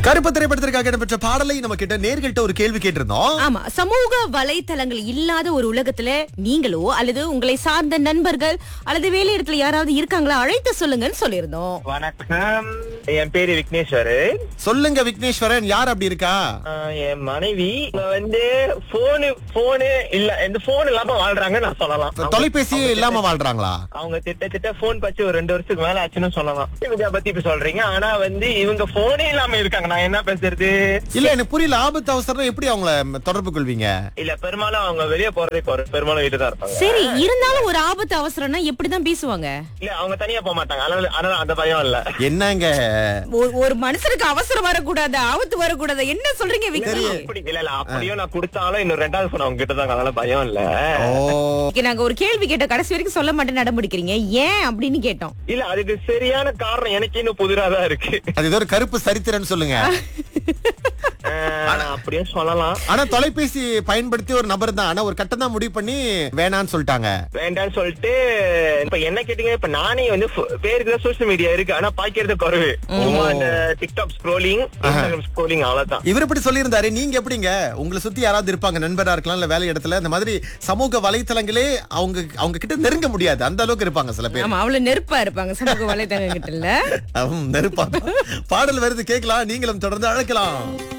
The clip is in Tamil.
கருப்பு திரைப்படத்திற்காக இடம்பெற்ற பாடலை நம்ம கிட்ட நேர்கள்ட்ட ஒரு கேள்வி கேட்டிருந்தோம் ஆமா சமூக வலைத்தளங்கள் இல்லாத ஒரு உலகத்துல நீங்களோ அல்லது உங்களை சார்ந்த நண்பர்கள் அல்லது வேலையிடத்துல யாராவது இருக்காங்களா அழைத்து சொல்லுங்கன்னு சொல்லியிருந்தோம் வணக்கம் என் பேரு விக்னேஸ்வரு சொல்லுங்க விக்னேஸ்வரன் யார் அப்படி இருக்கா ஆஹ் என் மனைவி இவங்க வந்து போனு போனு இல்ல இந்த போன் இல்லாம வாழ்றாங்க நான் சொல்லலாம் அவங்க- தொலைபேசியே அவங்க இல்லாம திட்ட- வாழ்றாங்களா அவங்க திட்டத்திட்ட போன் பச்சு ஒரு ரெண்டு வருஷத்துக்கு மேல ஆச்சுன்னு சொல்லலாம் இவங்க பத்தி இப்ப சொல்றீங்க ஆனா வந்து இவங்க போனே இல்லாம இருக்காங்க நான் என்ன பேசுறது இல்ல எனக்கு புரியல ஆபத்து அவசரம் எப்படி அவங்கள தொடர்பு கொள்வீங்க இல்ல பெரும்பாலும் அவங்க வெளியே போறதே குறை பெரும்பாலும் வீட்டு தான் இருப்பாங்க சரி இருந்தாலும் ஒரு ஆபத்து அவசரம்னா எப்படிதான் பேசுவாங்க இல்ல அவங்க தனியா போக மாட்டாங்க அதனால அதனால அந்த பயம் இல்ல என்னங்க ஒரு- ஒரு மனுஷனுக்கு அவசரம் வரக்கூடாது ஆபத்து வரக்கூடாது என்ன சொல்றீங்க விக்கி அப்படி இல்ல இல்ல அப்படியும் நான் கொடுத்தாலும் இன்னும் ரெண்டாவது போன் அவங்க கிட்ட தான் அதனால பயம் இல்ல ஓ இன்னைக்கு நாங்க ஒரு கேள்வி கேட்ட கடைசி வரைக்கும் சொல்ல மாட்டேன் நடமுடிக்கிறீங்க ஏன் அப்படின்னு கேட்டோம் இல்ல அதுக்கு சரியான காரணம் எனக்கு இன்னும் புதிரா தான் இருக்கு அது ஏதோ ஒரு கருப்பு சரித்திரன்னு சொல்லுங்க ஆஹ் அப்படியே சொல்லலாம் ஆனா தொலைபேசி பயன்படுத்தி ஒரு நபர் தான் ஆனா ஒரு கட்டம் தான் முடிவு பண்ணி வேணான்னு சொல்லிட்டாங்க வேண்டாம்னு சொல்லிட்டு இப்ப என்ன கேட்டீங்க இப்ப நானே வந்து ஃப- பேருக்கு தான் சோசியல் மீடியா இருக்கு ஆனா பாய்க்கிறது குறைவு சும்மா இந்த டிக்டாக் ஸ்க்ரோலிங் இன்ஸ்டாகிராம் ஸ்க்ரோலிங் அவ்வளவுதான் இவர் இப்படி சொல்லியிருந்தாரு நீங்க எப்படிங்க உங்களை சுத்தி யாராவது இருப்பாங்க நண்பரா இருக்கலாம் இல்ல வேலை இடத்துல இந்த மாதிரி சமூக வலைத்தளங்களே அவங்க அவங்க கிட்ட நெருங்க முடியாது அந்த அளவுக்கு இருப்பாங்க சில பேர் ஆமா அவ்வளவு நெருப்பா இருப்பாங்க சமூக வலைத்தளம் கிட்ட இல்ல நெருப்பா பாடல் வருது கேட்கலாம் நீங்களும் தொடர்ந்து அழைக்கலாம்